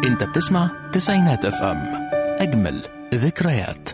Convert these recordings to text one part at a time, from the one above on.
انت بتسمع تسعينات اف ام اجمل ذكريات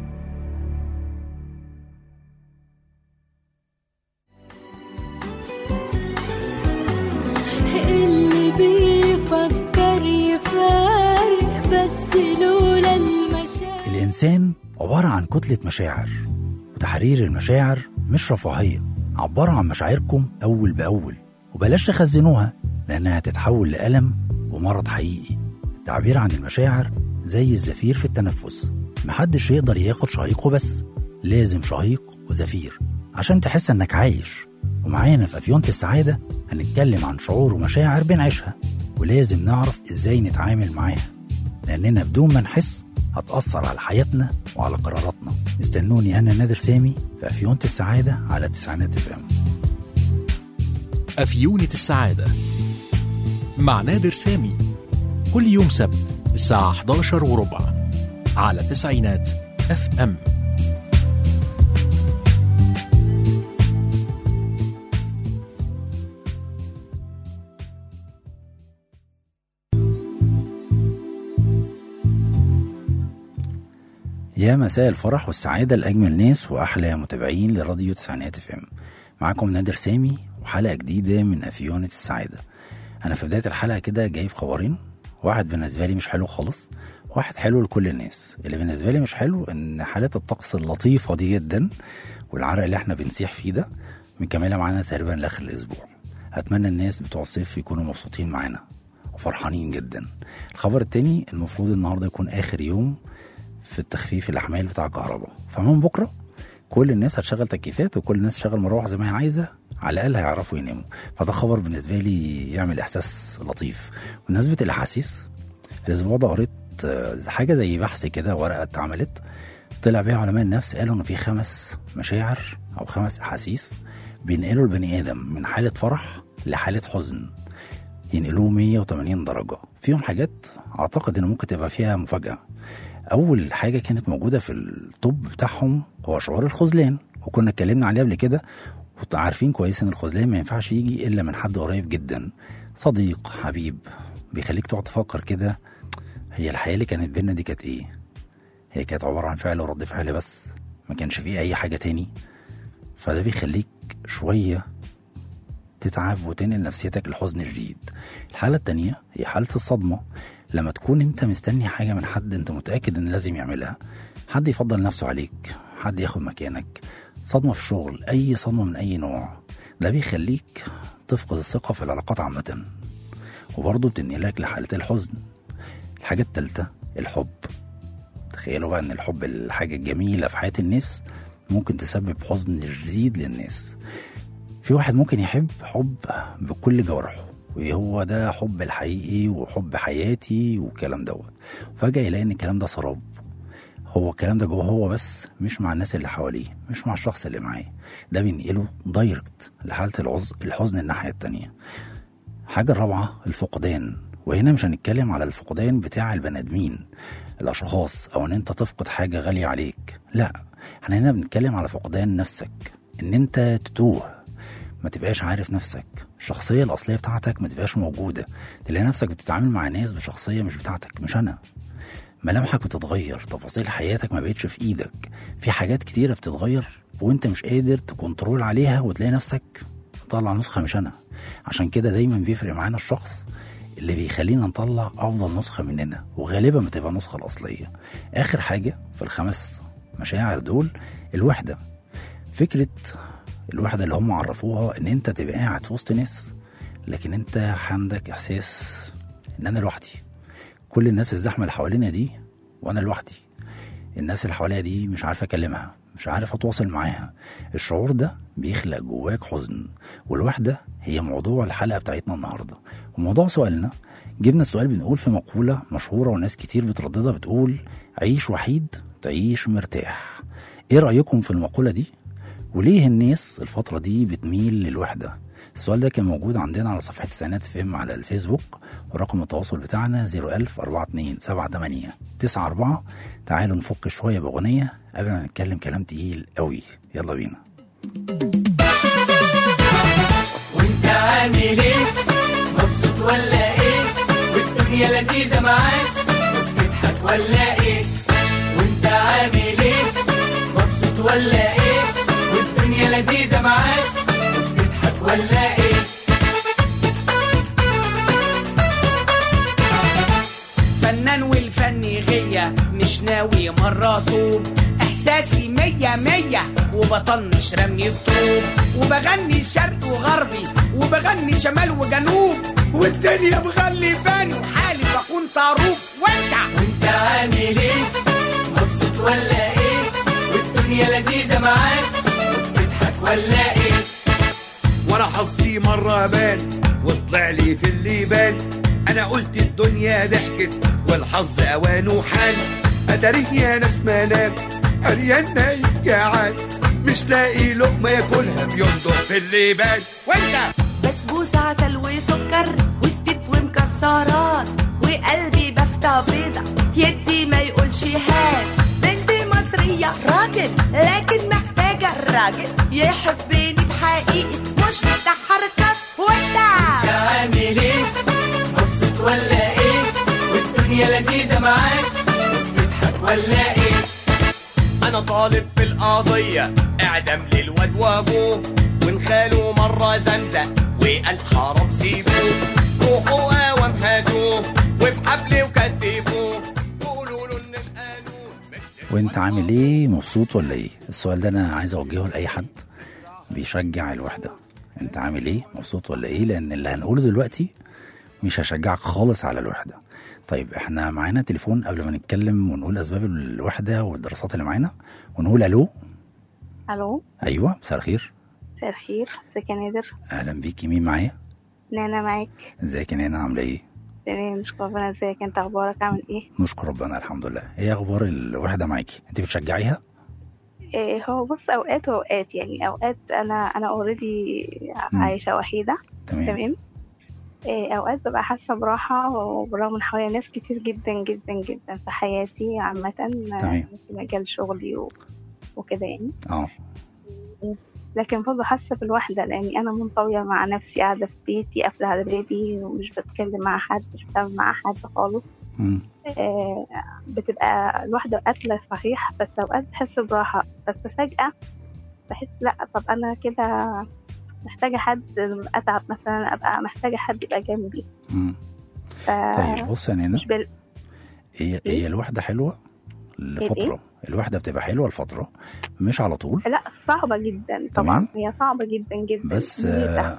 اللي بيفكر يفارق بس لولا المشاعر الإنسان عبارة عن كتلة مشاعر وتحرير المشاعر مش رفاهية عبروا عن مشاعركم أول بأول وبلاش تخزنوها لأنها هتتحول لألم ومرض حقيقي التعبير عن المشاعر زي الزفير في التنفس محدش يقدر ياخد شهيقه بس لازم شهيق وزفير عشان تحس انك عايش ومعانا في أفيونة السعادة هنتكلم عن شعور ومشاعر بنعيشها ولازم نعرف ازاي نتعامل معاها لأننا بدون ما نحس هتأثر على حياتنا وعلى قراراتنا استنوني أنا نادر سامي في أفيونة السعادة على تسعينات اف ام أفيونة السعادة مع نادر سامي كل يوم سبت الساعة 11 وربع على تسعينات اف ام يا مساء الفرح والسعادة لأجمل ناس وأحلى متابعين لراديو تسعينات اف ام معاكم نادر سامي وحلقة جديدة من أفيونة السعادة أنا في بداية الحلقة كده جاي في خبرين واحد بالنسبة لي مش حلو خالص واحد حلو لكل الناس اللي بالنسبة لي مش حلو إن حالات الطقس اللطيفة دي جدا والعرق اللي احنا بنسيح فيه ده مكملة معانا تقريبا لآخر الأسبوع أتمنى الناس بتوع الصيف يكونوا مبسوطين معانا وفرحانين جدا الخبر التاني المفروض النهارده يكون آخر يوم في التخفيف الأحمال بتاع الكهرباء فمن بكرة كل الناس هتشغل تكييفات وكل الناس تشغل مروحة زي ما هي عايزة على الأقل هيعرفوا يناموا فده خبر بالنسبة لي يعمل إحساس لطيف بمناسبة الأحاسيس الأسبوع ده قريت آه، حاجة زي بحث كده ورقة اتعملت طلع بيها علماء النفس قالوا إن في خمس مشاعر أو خمس أحاسيس بينقلوا البني آدم من حالة فرح لحالة حزن ينقلوه 180 درجة فيهم حاجات أعتقد إن ممكن تبقى فيها مفاجأة أول حاجة كانت موجودة في الطب بتاعهم هو شعور الخذلان وكنا اتكلمنا عليه قبل كده وعارفين كويس إن الخذلان ما ينفعش يجي إلا من حد قريب جدا صديق حبيب بيخليك تقعد تفكر كده هي الحياة اللي كانت بينا دي كانت إيه؟ هي كانت عبارة عن فعل ورد فعل بس ما كانش فيه أي حاجة تاني فده بيخليك شوية تتعب وتنقل نفسيتك لحزن شديد الحالة التانية هي حالة الصدمة لما تكون انت مستني حاجة من حد انت متأكد ان لازم يعملها حد يفضل نفسه عليك حد ياخد مكانك صدمة في الشغل أي صدمة من أي نوع ده بيخليك تفقد الثقة في العلاقات عامة وبرضه بتنقلك لحالة الحزن الحاجة التالتة الحب تخيلوا بقى ان الحب الحاجة الجميلة في حياة الناس ممكن تسبب حزن شديد للناس في واحد ممكن يحب حب بكل جوارحه وهو ده حب الحقيقي وحب حياتي والكلام دوت فجأة يلاقي ان الكلام ده سراب هو الكلام ده جوه هو بس مش مع الناس اللي حواليه مش مع الشخص اللي معاه ده بينقله دايركت لحالة العز... الحزن الناحية التانية حاجة الرابعة الفقدان وهنا مش هنتكلم على الفقدان بتاع البني ادمين الاشخاص او ان انت تفقد حاجة غالية عليك لا احنا هنا بنتكلم على فقدان نفسك ان انت تتوه ما تبقاش عارف نفسك الشخصية الأصلية بتاعتك ما تبقاش موجودة تلاقي نفسك بتتعامل مع ناس بشخصية مش بتاعتك مش أنا ملامحك بتتغير تفاصيل حياتك ما بقتش في ايدك في حاجات كتيرة بتتغير وانت مش قادر تكنترول عليها وتلاقي نفسك طلع نسخة مش انا عشان كده دايما بيفرق معانا الشخص اللي بيخلينا نطلع افضل نسخة مننا وغالبا بتبقى النسخة الاصلية اخر حاجة في الخمس مشاعر دول الوحدة فكرة الوحدة اللي هم عرفوها ان انت تبقى قاعد في وسط ناس لكن انت عندك احساس ان انا لوحدي كل الناس الزحمه اللي حوالينا دي وانا لوحدي الناس اللي حواليا دي مش عارف اكلمها مش عارف اتواصل معاها الشعور ده بيخلق جواك حزن والوحده هي موضوع الحلقه بتاعتنا النهارده وموضوع سؤالنا جبنا السؤال بنقول في مقوله مشهوره وناس كتير بترددها بتقول عيش وحيد تعيش مرتاح ايه رايكم في المقوله دي وليه الناس الفتره دي بتميل للوحده السؤال ده كان موجود عندنا على صفحة تسعينات فيلم على الفيسبوك ورقم التواصل بتاعنا 01000 42 78 94 تعالوا نفك شوية بأغنية قبل ما نتكلم كلام تقيل قوي يلا بينا وانت عامل ايه مبسوط ولا ايه والدنيا لذيذة لذيذة معاك بتضحك ولا ايه وانت عامل ايه مبسوط ولا ايه والدنيا لذيذة معاك بتضحك ولا ايه فنان والفن غية مش ناوي مرة طوب احساسي مية مية وبطنش رمي الطوب وبغني شرق وغربي وبغني شمال وجنوب والدنيا مغلباني وحالي بكون طاروب وانت وانت عامل ايه مبسوط ولا ايه والدنيا لذيذة معاك بتضحك ولا ايه وانا حظي مرة بان وطلع لي في اللي بان انا قلت الدنيا ضحكت والحظ اوانه حان اداريه يا ناس ما نام عريان نايم جعان مش لاقي لقمة ياكلها بيندق في اللي بان وانت بسبوسة عسل وسكر وزبيب ومكسرات وقلبي بفتة بيضة يدي ما يقولش هات بنتي مصرية راجل لكن محتاجة الراجل يحبني بحقيقة مش بتاع حركات وانت انت عامل ايه مبسوط ولا ايه والدنيا لذيذة معاك بتضحك ولا ايه انا طالب في القضية اعدم للواد وابوه ونخاله مرة زمزق وقال حرام سيبوه روحوا اوام هاتوه وبحبل وكتفوه قولوا له ان القانون مش وانت عامل ايه مبسوط ولا ايه السؤال ده انا عايز اوجهه لاي حد بيشجع الوحده انت عامل ايه مبسوط ولا ايه لان اللي هنقوله دلوقتي مش هشجعك خالص على الوحده طيب احنا معانا تليفون قبل ما نتكلم ونقول اسباب الوحده والدراسات اللي معانا ونقول الو الو ايوه مساء الخير مساء الخير ازيك يا نادر اهلا بيكي مين معايا نانا معاك ازيك يا نانا عامله ايه تمام نشكر ربنا ازيك انت اخبارك عامل ايه نشكر ربنا الحمد لله ايه اخبار الوحده معاكي انت بتشجعيها إيه هو بص اوقات واوقات يعني اوقات انا انا اوريدي مم. عايشه وحيده تمام تمام إيه اوقات ببقى حاسه براحه وبرغم ان حواليا ناس كتير جدا جدا جدا في حياتي عامه تمام. في مجال شغلي و... وكده يعني اه لكن برضه حاسه بالوحده لاني انا منطويه مع نفسي قاعده في بيتي قافله على بابي ومش بتكلم مع حد مش بتعامل مع حد خالص مم. آه، بتبقى الواحدة قاتلة صحيح بس أوقات بحس براحة بس فجأة بحس لأ طب أنا كده محتاجة حد أتعب مثلا أبقى محتاجة حد يبقى جنبي مم. ف... طيب بص يا نانا مش بال... هي إيه؟ هي الوحده حلوه لفتره الإيه؟ الوحده بتبقى حلوه لفتره مش على طول لأ صعبة جدا تمام. طبعا هي صعبة جدا جدا بس مميتة. آه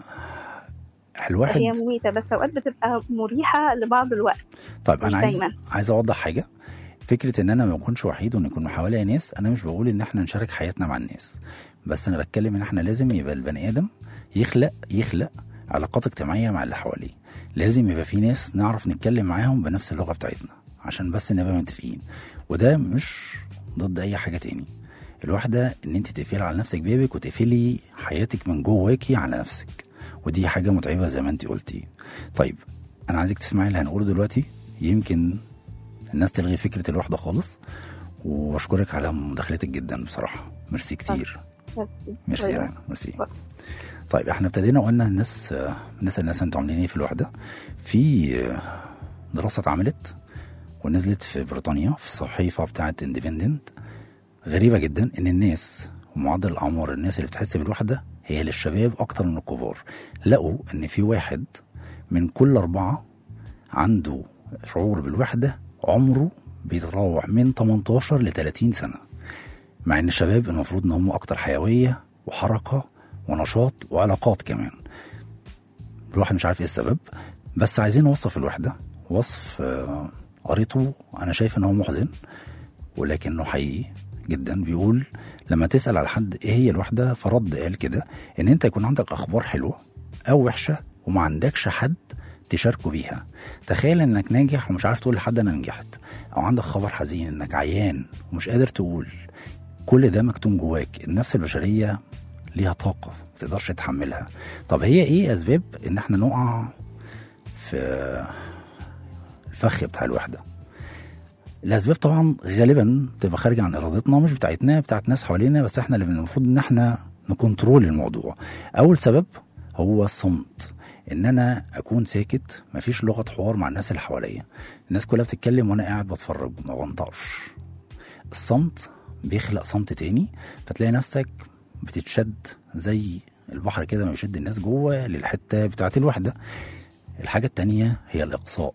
الواحد هي مميتة بس أوقات بتبقى مريحة لبعض الوقت طيب انا مش عايز دايما. عايز اوضح حاجه فكره ان انا ما اكونش وحيد وان يكون حواليا ناس انا مش بقول ان احنا نشارك حياتنا مع الناس بس انا بتكلم ان احنا لازم يبقى البني ادم يخلق يخلق علاقات اجتماعيه مع اللي حواليه لازم يبقى في ناس نعرف نتكلم معاهم بنفس اللغه بتاعتنا عشان بس نبقى متفقين وده مش ضد اي حاجه تاني الواحده ان انت تقفلي على نفسك بيبك وتقفلي حياتك من جواكي على نفسك ودي حاجه متعبه زي ما انت قلتي طيب انا عايزك تسمعي اللي هنقوله دلوقتي يمكن الناس تلغي فكره الوحده خالص واشكرك على مداخلتك جدا بصراحه ميرسي كتير ميرسي يا رنا ميرسي باي. طيب احنا ابتدينا وقلنا الناس نسال الناس انتوا عاملين ايه في الوحده في دراسه اتعملت ونزلت في بريطانيا في صحيفه بتاعه اندبندنت غريبه جدا ان الناس ومعدل الاعمار الناس اللي بتحس بالوحده هي للشباب اكتر من الكبار لقوا ان في واحد من كل اربعه عنده شعور بالوحده عمره بيتراوح من 18 ل 30 سنه مع ان الشباب المفروض ان هم اكتر حيويه وحركه ونشاط وعلاقات كمان الواحد مش عارف ايه السبب بس عايزين نوصف الوحده وصف آه، قريته انا شايف ان هو محزن ولكنه حقيقي جدا بيقول لما تسال على حد ايه هي الوحده فرد قال كده ان انت يكون عندك اخبار حلوه او وحشه وما عندكش حد تشاركه بيها تخيل انك ناجح ومش عارف تقول لحد انا نجحت او عندك خبر حزين انك عيان ومش قادر تقول كل ده مكتوم جواك النفس البشريه ليها طاقه ما تقدرش تحملها طب هي ايه اسباب ان احنا نقع في الفخ بتاع الوحده الاسباب طبعا غالبا بتبقى خارجه عن ارادتنا مش بتاعتنا بتاعت ناس حوالينا بس احنا اللي المفروض ان احنا نكنترول الموضوع اول سبب هو الصمت ان انا اكون ساكت مفيش لغه حوار مع الناس اللي حواليا الناس كلها بتتكلم وانا قاعد بتفرج ما بنطقش الصمت بيخلق صمت تاني فتلاقي نفسك بتتشد زي البحر كده ما بيشد الناس جوه للحته بتاعت الوحده الحاجه التانيه هي الاقصاء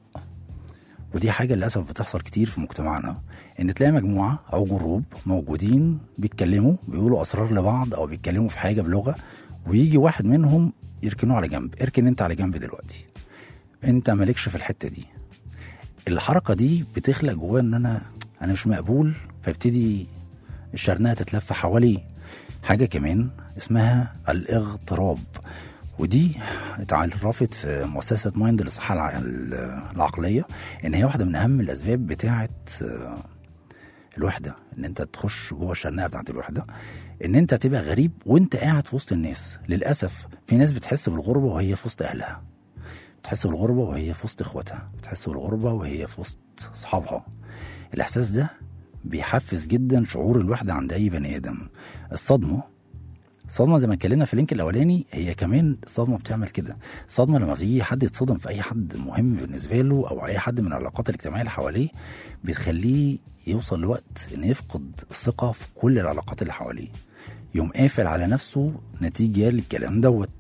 ودي حاجه للاسف بتحصل كتير في مجتمعنا ان تلاقي مجموعه او جروب موجودين بيتكلموا بيقولوا اسرار لبعض او بيتكلموا في حاجه بلغه ويجي واحد منهم يركنوه على جنب اركن انت على جنب دلوقتي انت مالكش في الحته دي الحركه دي بتخلق جواه ان انا انا مش مقبول فيبتدي الشرنقه تتلف حواليه حاجه كمان اسمها الاغتراب ودي اتعرفت في مؤسسه مايند للصحه الع- العقليه ان هي واحده من اهم الاسباب بتاعه آه، الوحده ان انت تخش جوه الشرنقه بتاعت الوحده ان انت تبقى غريب وانت قاعد في وسط الناس للاسف في ناس بتحس بالغربه وهي في وسط اهلها بتحس بالغربه وهي في وسط اخواتها بتحس بالغربه وهي في وسط اصحابها الاحساس ده بيحفز جدا شعور الوحده عند اي بني ادم الصدمه الصدمه زي ما اتكلمنا في اللينك الاولاني هي كمان الصدمه بتعمل كده الصدمه لما بيجي حد يتصدم في اي حد مهم بالنسبه له او اي حد من العلاقات الاجتماعيه اللي حواليه بتخليه يوصل لوقت ان يفقد الثقه في كل العلاقات اللي حواليه يقوم قافل على نفسه نتيجه للكلام دوت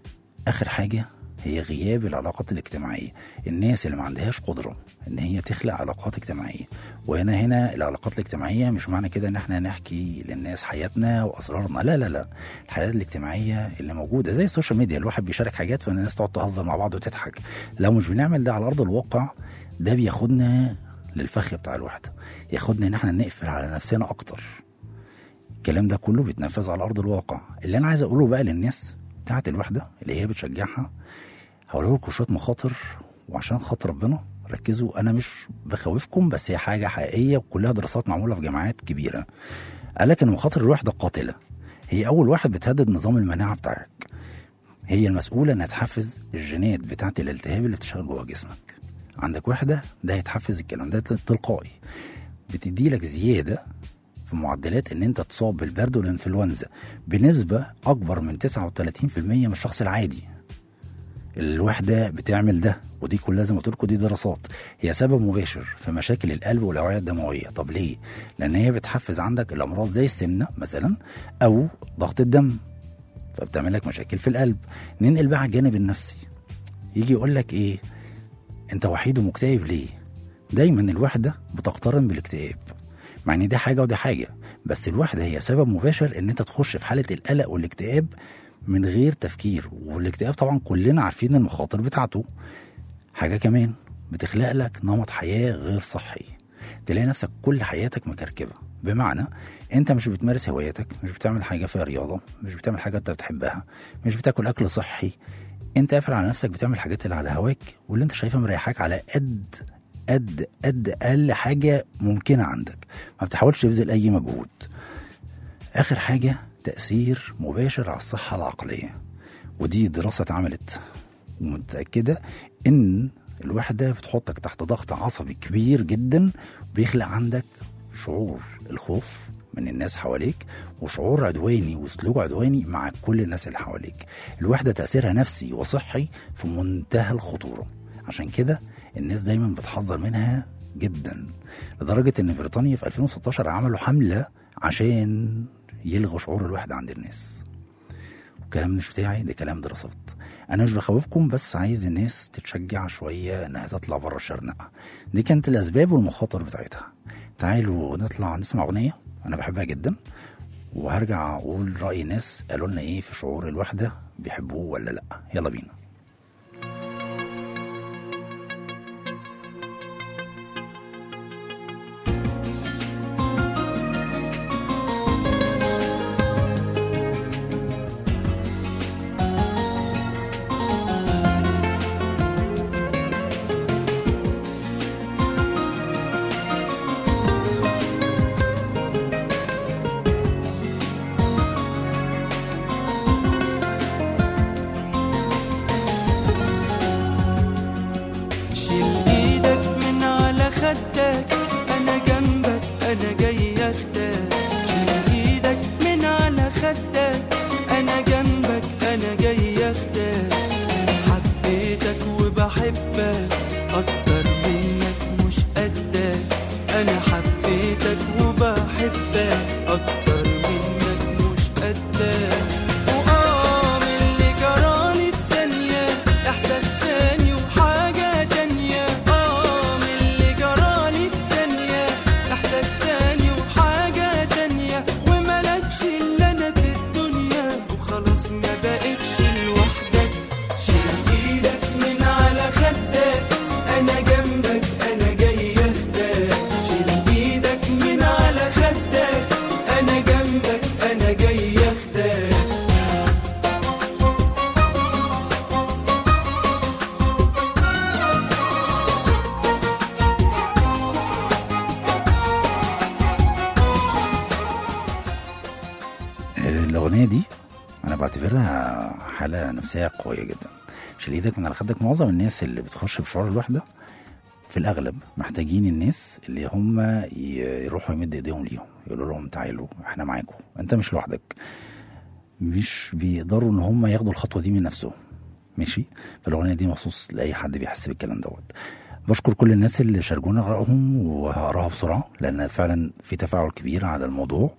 اخر حاجه هي غياب العلاقات الاجتماعيه الناس اللي ما عندهاش قدره ان هي تخلق علاقات اجتماعيه وهنا هنا العلاقات الاجتماعيه مش معنى كده ان احنا نحكي للناس حياتنا واسرارنا لا لا لا الحياه الاجتماعيه اللي موجوده زي السوشيال ميديا الواحد بيشارك حاجات فالناس تقعد تهزر مع بعض وتضحك لو مش بنعمل ده على ارض الواقع ده بياخدنا للفخ بتاع الوحده ياخدنا ان احنا نقفل على نفسنا اكتر الكلام ده كله بيتنفذ على ارض الواقع اللي انا عايز اقوله بقى للناس بتاعت الوحده اللي هي بتشجعها هقول لكم شويه مخاطر وعشان خاطر ربنا ركزوا انا مش بخوفكم بس هي حاجه حقيقيه وكلها دراسات معموله في جامعات كبيره قال لك ان مخاطر الوحده قاتله هي اول واحد بتهدد نظام المناعه بتاعك هي المسؤوله انها تحفز الجينات بتاعت الالتهاب اللي بتشتغل جوه جسمك عندك وحده ده هيتحفز الكلام ده تلقائي بتدي لك زياده في معدلات ان انت تصاب بالبرد والانفلونزا بنسبه اكبر من 39% من الشخص العادي الوحده بتعمل ده ودي كلها زي ما قلت لكم دي دراسات هي سبب مباشر في مشاكل القلب والاوعيه الدمويه طب ليه لان هي بتحفز عندك الامراض زي السمنه مثلا او ضغط الدم فبتعمل لك مشاكل في القلب ننقل بقى على الجانب النفسي يجي يقول لك ايه انت وحيد ومكتئب ليه دايما الوحده بتقترن بالاكتئاب مع ان دي حاجه ودي حاجه بس الوحده هي سبب مباشر ان انت تخش في حاله القلق والاكتئاب من غير تفكير والاكتئاب طبعا كلنا عارفين المخاطر بتاعته حاجه كمان بتخلق لك نمط حياه غير صحي تلاقي نفسك كل حياتك مكركبه بمعنى انت مش بتمارس هواياتك مش بتعمل حاجه فيها رياضه مش بتعمل حاجه انت بتحبها مش بتاكل اكل صحي انت قافل على نفسك بتعمل الحاجات اللي على هواك واللي انت شايفها مريحاك على قد قد قد اقل حاجه ممكنه عندك ما بتحاولش تبذل اي مجهود اخر حاجه تاثير مباشر على الصحه العقليه ودي دراسه اتعملت ومتاكده ان الوحده بتحطك تحت ضغط عصبي كبير جدا بيخلق عندك شعور الخوف من الناس حواليك وشعور عدواني وسلوك عدواني مع كل الناس اللي حواليك الوحده تاثيرها نفسي وصحي في منتهى الخطوره عشان كده الناس دايما بتحذر منها جدا لدرجه ان بريطانيا في 2016 عملوا حمله عشان يلغوا شعور الوحده عند الناس الكلام مش بتاعي ده كلام دراسات انا مش بخوفكم بس عايز الناس تتشجع شويه انها تطلع بره الشرنقه دي كانت الاسباب والمخاطر بتاعتها تعالوا نطلع نسمع اغنيه انا بحبها جدا وهرجع اقول راي الناس قالوا لنا ايه في شعور الوحده بيحبوه ولا لا يلا بينا Thank بحبك اكتر منك مش قدك انا حبيتك وبحبك اكتر منك مش قدك واه من اللي جرالي في ثانية احساس تاني وحاجة تانية اه من اللي جرالي في ثانية احساس تاني وحاجة تانية وملكش الا انا في الدنيا وخلاص ما بقتش لوحدك شيل ايدك من على خدك انا جنبك انا جاي اخدك شيل ايدك من على خدك انا جنبك انا جاي اخدك الأغنية دي أنا بعتبرها حالة نفسية قوية جدا شيل إيدك من على خدك معظم الناس اللي بتخش في شعور الوحدة في الأغلب محتاجين الناس اللي هم ي- يروحوا يمد إيديهم ليهم يقولوا لهم تعالوا إحنا معاكم أنت مش لوحدك مش بيقدروا إن هم ياخدوا الخطوة دي من نفسهم ماشي فالأغنية دي مخصوص لأي حد بيحس بالكلام دوت بشكر كل الناس اللي شاركونا آرائهم وهقراها بسرعة لأن فعلا في تفاعل كبير على الموضوع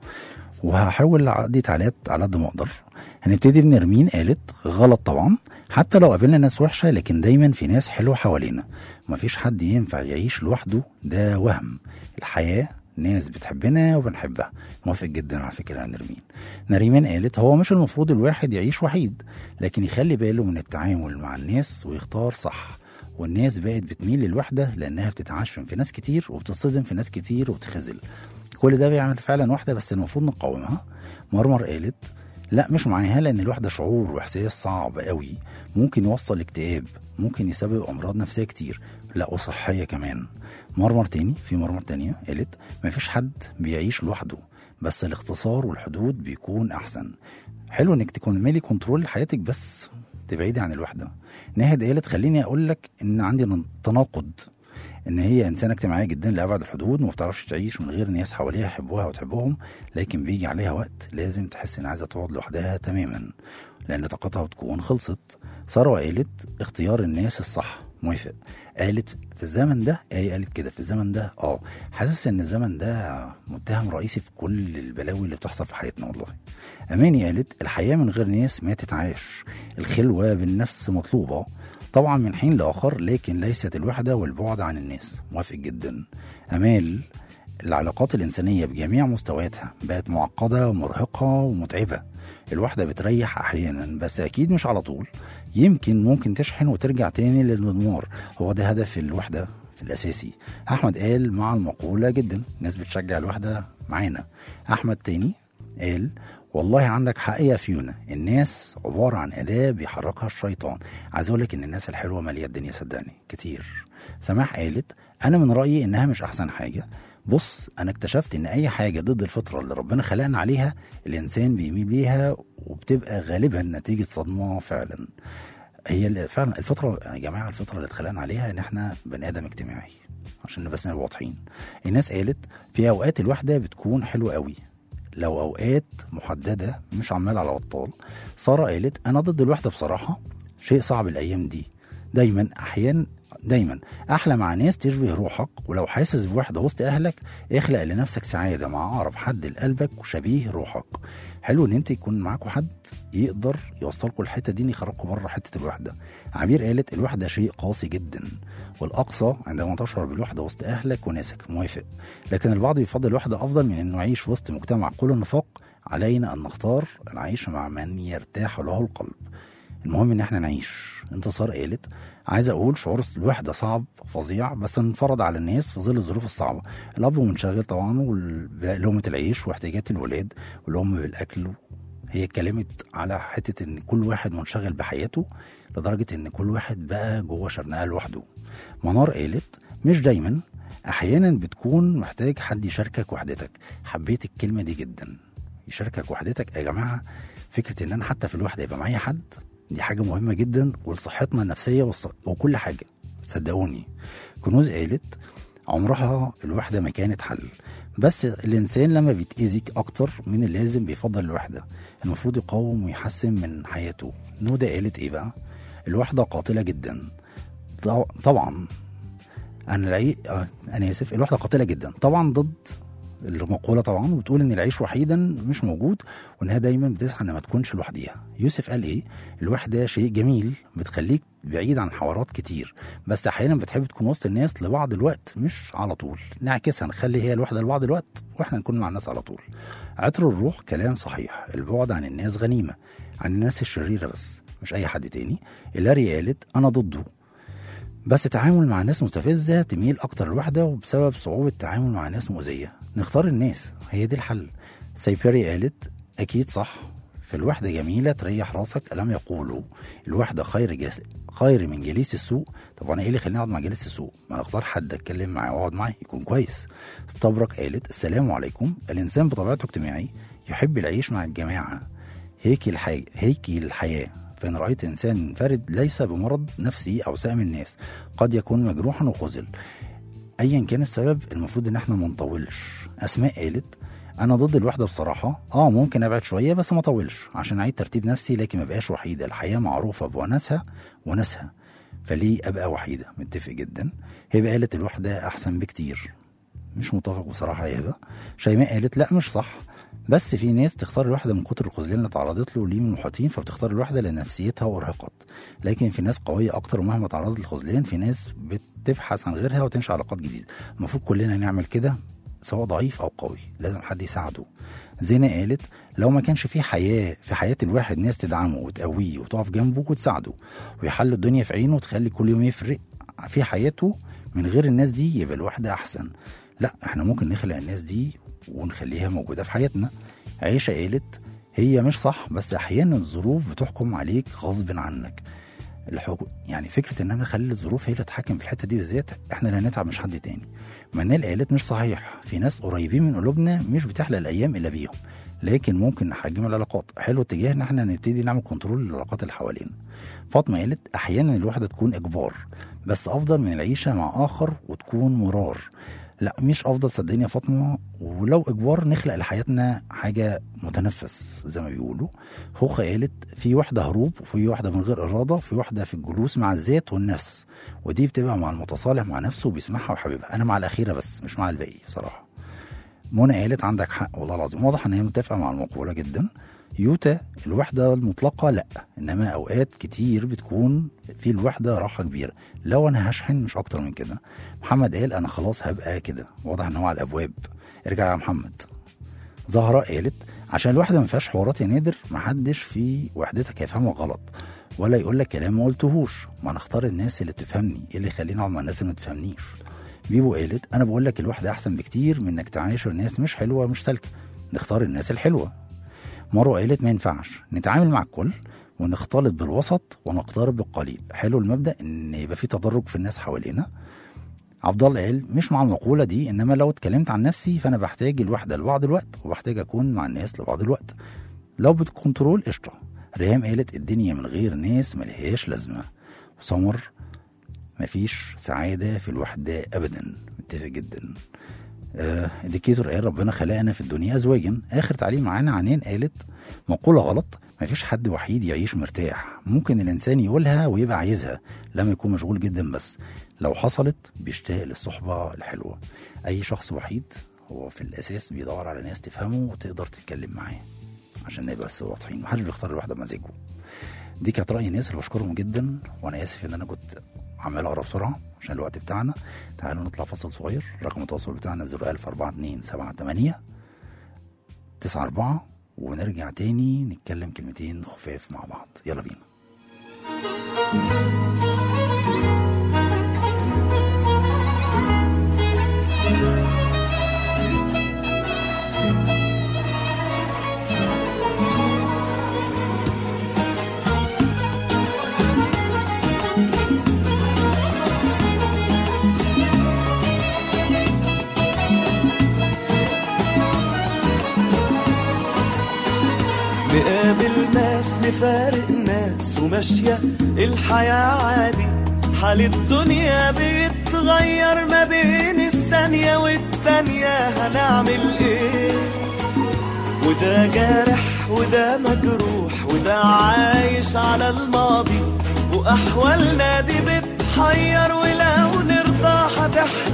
وهحاول أعدي تعليقات على قد ما أقدر هنبتدي بنرمين قالت غلط طبعا حتى لو قابلنا ناس وحشة لكن دايما في ناس حلوة حوالينا مفيش حد ينفع يعيش لوحده ده وهم الحياة ناس بتحبنا وبنحبها موافق جدا على فكرة يا نرمين نريمان قالت هو مش المفروض الواحد يعيش وحيد لكن يخلي باله من التعامل مع الناس ويختار صح والناس بقت بتميل للوحدة لأنها بتتعشم في ناس كتير وبتصطدم في ناس كتير وبتخزل كل ده بيعمل فعلا واحدة بس المفروض نقاومها مرمر قالت لا مش معاها لأن الوحدة شعور وإحساس صعب قوي ممكن يوصل اكتئاب ممكن يسبب أمراض نفسية كتير لا وصحية كمان مرمر تاني في مرمر تانية قالت مفيش حد بيعيش لوحده بس الاختصار والحدود بيكون أحسن حلو انك تكملي كنترول حياتك بس تبعدي عن الوحده ناهد قالت خليني اقول لك ان عندي تناقض ان هي انسانه اجتماعيه جدا لابعد الحدود وما بتعرفش تعيش من غير ناس حواليها يحبوها وتحبهم لكن بيجي عليها وقت لازم تحس ان عايزه تقعد لوحدها تماما لان طاقتها بتكون خلصت ساره قالت اختيار الناس الصح موافق قالت في الزمن ده هي قالت كده في الزمن ده اه حاسس ان الزمن ده متهم رئيسي في كل البلاوي اللي بتحصل في حياتنا والله اماني قالت الحياه من غير ناس ما تتعاش الخلوه بالنفس مطلوبه طبعا من حين لاخر لكن ليست الوحده والبعد عن الناس موافق جدا امال العلاقات الإنسانية بجميع مستوياتها بقت معقدة ومرهقة ومتعبة الواحدة بتريح أحيانا بس أكيد مش على طول يمكن ممكن تشحن وترجع تاني للنار هو ده هدف الوحدة في الأساسي أحمد قال مع المقولة جدا الناس بتشجع الوحدة معانا أحمد تاني قال والله عندك حق يا فيونا الناس عبارة عن أداة بيحركها الشيطان عايز أقول لك إن الناس الحلوة مالية الدنيا صدقني كتير سماح قالت أنا من رأيي إنها مش أحسن حاجة بص أنا اكتشفت إن أي حاجة ضد الفطرة اللي ربنا خلقنا عليها الإنسان بيميل ليها وبتبقى غالبا نتيجة صدمة فعلا هي اللي فعلا الفطرة يا جماعة الفطرة اللي اتخلقنا عليها إن إحنا بني آدم اجتماعي عشان بس نبقى واضحين الناس قالت في أوقات الوحدة بتكون حلوة قوي لو اوقات محدده مش عمال على بطال ساره قالت انا ضد الوحده بصراحه شيء صعب الايام دي دايما احيانا دايما احلى مع ناس تشبه روحك ولو حاسس بوحده وسط اهلك اخلق لنفسك سعاده مع اقرب حد لقلبك وشبيه روحك حلو ان انت يكون معاكوا حد يقدر يوصلكوا الحته دي إن يخرجكوا بره حته الوحده عبير قالت الوحده شيء قاسي جدا والاقصى عندما تشعر بالوحده وسط اهلك وناسك موافق لكن البعض يفضل الوحده افضل من انه يعيش في وسط مجتمع كله نفاق علينا ان نختار العيش مع من يرتاح له القلب المهم ان احنا نعيش انتصار قالت عايز اقول شعور الوحده صعب فظيع بس انفرض على الناس في ظل الظروف الصعبه الاب منشغل طبعا ولقمه العيش واحتياجات الولاد والام بالاكل هي اتكلمت على حته ان كل واحد منشغل بحياته لدرجه ان كل واحد بقى جوه شرنقه لوحده منار قالت مش دايما احيانا بتكون محتاج حد يشاركك وحدتك حبيت الكلمه دي جدا يشاركك وحدتك يا جماعه فكره ان انا حتى في الوحده يبقى معايا حد دي حاجه مهمه جدا ولصحتنا النفسيه والص- وكل حاجه صدقوني كنوز قالت عمرها الوحده ما كانت حل بس الانسان لما بيتاذي اكتر من اللازم بيفضل الوحده المفروض يقاوم ويحسن من حياته نوده قالت ايه بقى الوحده قاتله جدا طو- طبعا انا العي... آه، انا اسف الوحده قاتله جدا طبعا ضد المقوله طبعا وبتقول ان العيش وحيدا مش موجود وانها دايما بتسعى ان ما تكونش لوحديها يوسف قال ايه الوحده شيء جميل بتخليك بعيد عن حوارات كتير بس احيانا بتحب تكون وسط الناس لبعض الوقت مش على طول نعكسها نخلي هي الوحده لبعض الوقت واحنا نكون مع الناس على طول عطر الروح كلام صحيح البعد عن الناس غنيمه عن الناس الشريره بس مش اي حد تاني إلاري قالت انا ضده بس التعامل مع ناس مستفزة تميل أكتر لوحدة وبسبب صعوبة التعامل مع ناس مؤذية نختار الناس هي دي الحل سايبيري قالت أكيد صح في الوحدة جميلة تريح راسك ألم يقولوا الوحدة خير جس... خير من جليس السوء طب أنا إيه اللي خليني أقعد مع جليس السوء ما أنا أختار حد أتكلم معاه وأقعد معاه يكون كويس استبرك قالت السلام عليكم الإنسان بطبيعته اجتماعي يحب العيش مع الجماعة هيك الحي... هيك الحياة فإن رأيت إنسان منفرد ليس بمرض نفسي أو سام الناس قد يكون مجروحا وخذل أيا كان السبب المفروض إن احنا ما نطولش أسماء قالت أنا ضد الوحدة بصراحة آه ممكن أبعد شوية بس ما أطولش عشان أعيد ترتيب نفسي لكن ما بقاش وحيدة الحياة معروفة بوناسها وناسها فليه أبقى وحيدة متفق جدا هبة قالت الوحدة أحسن بكتير مش متفق بصراحة يا هبة شيماء قالت لا مش صح بس في ناس تختار الوحدة من كتر الخذلان اللي تعرضت له ليه من المحيطين فبتختار الوحدة لأن نفسيتها أرهقت لكن في ناس قوية أكتر ومهما تعرضت للخذلان في ناس بتبحث عن غيرها وتنشأ علاقات جديدة المفروض كلنا نعمل كده سواء ضعيف أو قوي لازم حد يساعده زينة قالت لو ما كانش في حياة في حياة الواحد ناس تدعمه وتقويه وتقف جنبه وتساعده ويحل الدنيا في عينه وتخلي كل يوم يفرق في حياته من غير الناس دي يبقى الوحدة أحسن لا احنا ممكن نخلق الناس دي ونخليها موجودة في حياتنا عيشة قالت هي مش صح بس أحيانا الظروف بتحكم عليك غصب عنك الحكم يعني فكرة إن أنا أخلي الظروف هي اللي تتحكم في الحتة دي بالذات إحنا اللي هنتعب مش حد تاني منال قالت مش صحيح في ناس قريبين من قلوبنا مش بتحلى الأيام إلا بيهم لكن ممكن نحجم العلاقات حلو اتجاه ان احنا نبتدي نعمل كنترول للعلاقات اللي حوالينا فاطمه قالت احيانا الوحده تكون اجبار بس افضل من العيشه مع اخر وتكون مرار لا مش افضل صدقني يا فاطمه ولو اجبار نخلق لحياتنا حاجه متنفس زي ما بيقولوا خوخه قالت في واحده هروب وفي واحده من غير اراده وفي واحده في الجلوس مع الذات والنفس ودي بتبقى مع المتصالح مع نفسه وبيسمعها وحبيبها انا مع الاخيره بس مش مع الباقي بصراحه منى قالت عندك حق والله العظيم واضح ان هي متفقه مع المقوله جدا يوتا الوحده المطلقه لا انما اوقات كتير بتكون في الوحده راحه كبيره لو انا هشحن مش اكتر من كده محمد قال انا خلاص هبقى كده واضح ان هو على الابواب ارجع يا محمد زهراء قالت عشان الوحده ما فيهاش حوارات يا نادر محدش في وحدتك هيفهمها غلط ولا يقول لك كلام ما قلتهوش ما نختار الناس اللي تفهمني ايه اللي يخليني اقعد مع الناس اللي ما تفهمنيش بيبو قالت انا بقول لك الوحده احسن بكتير من انك تعاشر ناس مش حلوه مش سالكه نختار الناس الحلوه مرو قالت ما ينفعش نتعامل مع الكل ونختلط بالوسط ونقترب بالقليل حلو المبدا ان يبقى في تدرج في الناس حوالينا عبد الله قال مش مع المقوله دي انما لو اتكلمت عن نفسي فانا بحتاج الوحده لبعض الوقت وبحتاج اكون مع الناس لبعض الوقت لو بتكنترول قشطه ريهام قالت الدنيا من غير ناس ملهاش لازمه وسمر مفيش سعاده في الوحده ابدا متفق جدا آه ديكيتور قال ربنا خلقنا في الدنيا ازواجا اخر تعليق معانا عنين قالت مقوله غلط مفيش حد وحيد يعيش مرتاح ممكن الانسان يقولها ويبقى عايزها لما يكون مشغول جدا بس لو حصلت بيشتاق للصحبه الحلوه اي شخص وحيد هو في الاساس بيدور على ناس تفهمه وتقدر تتكلم معاه عشان نبقى بس واضحين محدش بيختار الواحده بمزاجه دي كانت راي الناس اللي بشكرهم جدا وانا اسف ان انا كنت عمال اقرا بسرعه عشان الوقت بتاعنا تعالوا نطلع فصل صغير رقم التواصل بتاعنا 0104278 94 ونرجع تاني نتكلم كلمتين خفاف مع بعض يلا بينا نقابل ناس نفارق ناس وماشية الحياة عادي حال الدنيا بيتغير ما بين الثانية والتانية هنعمل ايه وده جارح وده مجروح وده عايش على الماضي وأحوالنا دي بتحير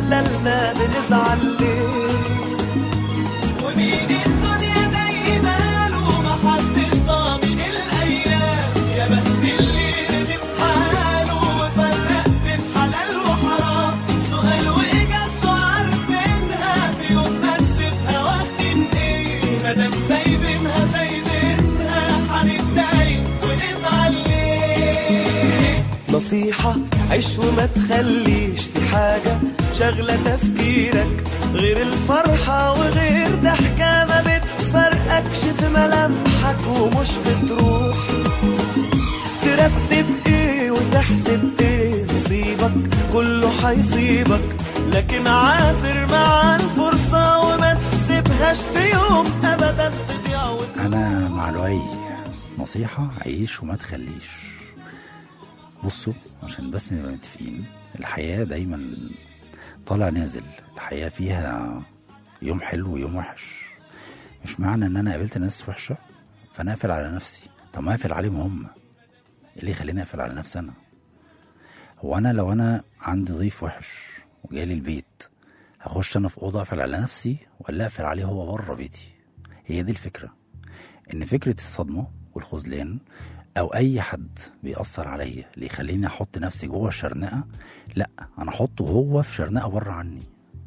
تحللنا بنزعل ليه ومين الدنيا دايما له محدش ضامن الايام يا بخت اللي ندم حاله وفرق بين حلال وحرام سؤال واجابته عارفينها في يوم ما نسيبها واخدين ايه مادام سايبينها سايبينها هنتضايق ونزعل ليه نصيحة عيش وما تخليش في حاجة شغلة تفكيرك غير الفرحة وغير ضحكة ما بتفرقكش في ملامحك ومش بتروح ترتب ايه وتحسب ايه نصيبك كله حيصيبك لكن عافر مع الفرصة وما تسيبهاش في يوم ابدا تضيع وت- انا مع لؤي نصيحة عيش وما تخليش بصوا عشان بس نبقى متفقين الحياة دايما طالع نازل الحياة فيها يوم حلو ويوم وحش مش معنى ان انا قابلت ناس وحشة فانا اقفل على نفسي طب ما اقفل عليهم هم ايه اللي يخليني اقفل على نفسي انا هو انا لو انا عندي ضيف وحش وجالي البيت هخش انا في اوضه اقفل على نفسي ولا اقفل عليه هو بره بيتي هي دي الفكره ان فكره الصدمه والخذلان او اي حد بيأثر عليا اللي يخليني احط نفسي جوه الشرنقه لا انا احطه هو في شرنقه بره عني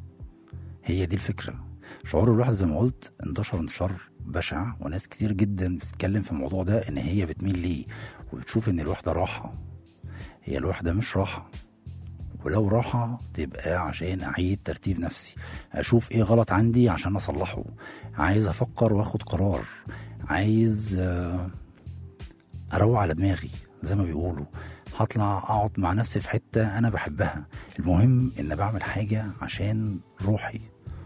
هي دي الفكره شعور الواحد زي ما قلت انتشر انتشار بشع وناس كتير جدا بتتكلم في الموضوع ده ان هي بتميل ليه وبتشوف ان الوحده راحه هي الوحده مش راحه ولو راحة تبقى عشان أعيد ترتيب نفسي أشوف إيه غلط عندي عشان أصلحه عايز أفكر وأخد قرار عايز آه، أروق على دماغي زي ما بيقولوا هطلع أقعد مع نفسي في حتة أنا بحبها المهم إن بعمل حاجة عشان روحي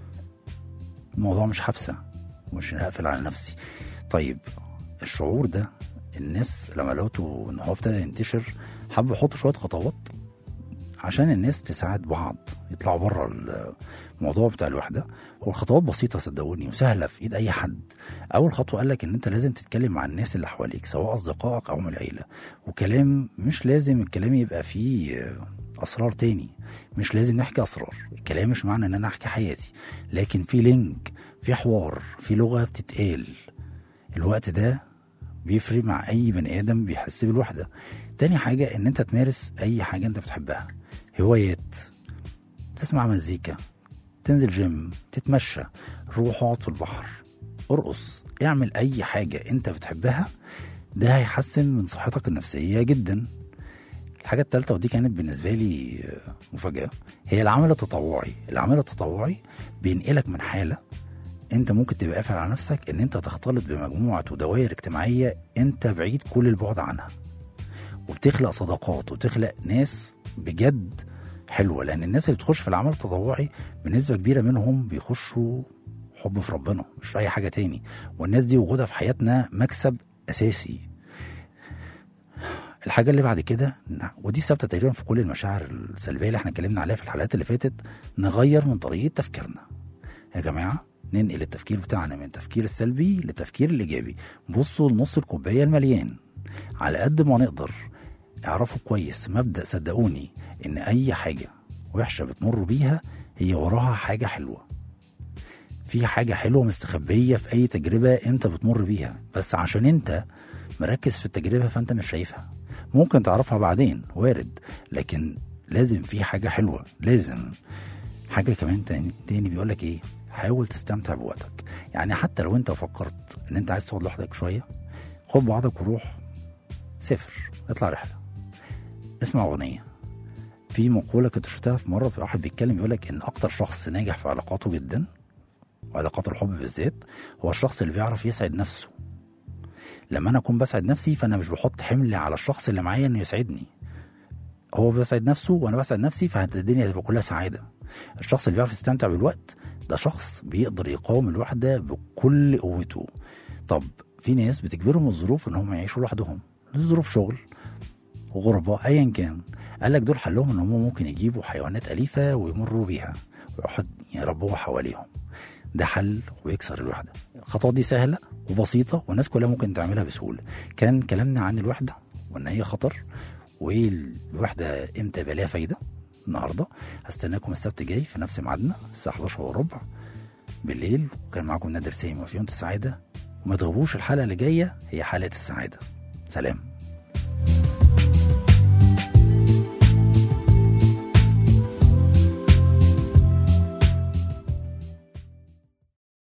الموضوع مش حبسة مش هقفل على نفسي طيب الشعور ده الناس لما لقيته ان هو ابتدى ينتشر حبوا يحطوا شويه خطوات عشان الناس تساعد بعض يطلعوا بره الموضوع بتاع الوحده هو الخطوات بسيطه صدقوني وسهله في ايد اي حد اول خطوه قال لك ان انت لازم تتكلم مع الناس اللي حواليك سواء اصدقائك او من العيله وكلام مش لازم الكلام يبقى فيه اسرار تاني مش لازم نحكي اسرار الكلام مش معنى ان انا احكي حياتي لكن في لينك في حوار في لغه بتتقال الوقت ده بيفرق مع اي بني ادم بيحس بالوحده تاني حاجه ان انت تمارس اي حاجه انت بتحبها هوايات تسمع مزيكا تنزل جيم تتمشى روح اقعد في البحر ارقص اعمل اي حاجه انت بتحبها ده هيحسن من صحتك النفسيه جدا الحاجة التالتة ودي كانت بالنسبة لي مفاجأة هي العمل التطوعي العمل التطوعي بينقلك من حالة انت ممكن تبقى قافل على نفسك ان انت تختلط بمجموعة ودوائر اجتماعية انت بعيد كل البعد عنها وبتخلق صداقات وبتخلق ناس بجد حلوة لان الناس اللي بتخش في العمل التطوعي بنسبة كبيرة منهم بيخشوا حب في ربنا مش في اي حاجة تاني والناس دي وجودها في حياتنا مكسب اساسي الحاجة اللي بعد كده ودي ثابتة تقريبا في كل المشاعر السلبية اللي احنا اتكلمنا عليها في الحلقات اللي فاتت نغير من طريقة تفكيرنا يا جماعة ننقل التفكير بتاعنا من التفكير السلبي للتفكير الإيجابي بصوا لنص الكوباية المليان على قد ما نقدر اعرفوا كويس مبدأ صدقوني إن أي حاجة وحشة بتمر بيها هي وراها حاجة حلوة في حاجة حلوة مستخبية في أي تجربة أنت بتمر بيها بس عشان أنت مركز في التجربة فأنت مش شايفها ممكن تعرفها بعدين وارد لكن لازم في حاجة حلوة لازم حاجة كمان تاني, تاني بيقولك ايه حاول تستمتع بوقتك يعني حتى لو انت فكرت ان انت عايز تقعد لوحدك شوية خد بعضك وروح سافر اطلع رحلة اسمع اغنية في مقولة كنت شفتها في مرة في واحد بيتكلم بيقولك ان اكتر شخص ناجح في علاقاته جدا وعلاقات الحب بالذات هو الشخص اللي بيعرف يسعد نفسه لما انا اكون بسعد نفسي فانا مش بحط حمل على الشخص اللي معايا انه يسعدني هو بيسعد نفسه وانا بسعد نفسي فالدنيا هتبقى كلها سعاده الشخص اللي بيعرف يستمتع بالوقت ده شخص بيقدر يقاوم الوحده بكل قوته طب في ناس بتجبرهم الظروف ان هم يعيشوا لوحدهم ظروف شغل غربة ايا كان قال لك دول حلهم ان هم ممكن يجيبوا حيوانات اليفه ويمروا بيها ويقعد يربوها حواليهم ده حل ويكسر الوحده الخطوات دي سهله وبسيطه والناس كلها ممكن تعملها بسهوله كان كلامنا عن الوحده وان هي خطر والوحده امتى يبقى ليها فايده النهارده هستناكم السبت الجاي في نفس ميعادنا الساعه 11 وربع بالليل وكان معاكم نادر سامي وفي يوم السعاده وما تغيبوش الحلقه اللي جايه هي حلقه السعاده سلام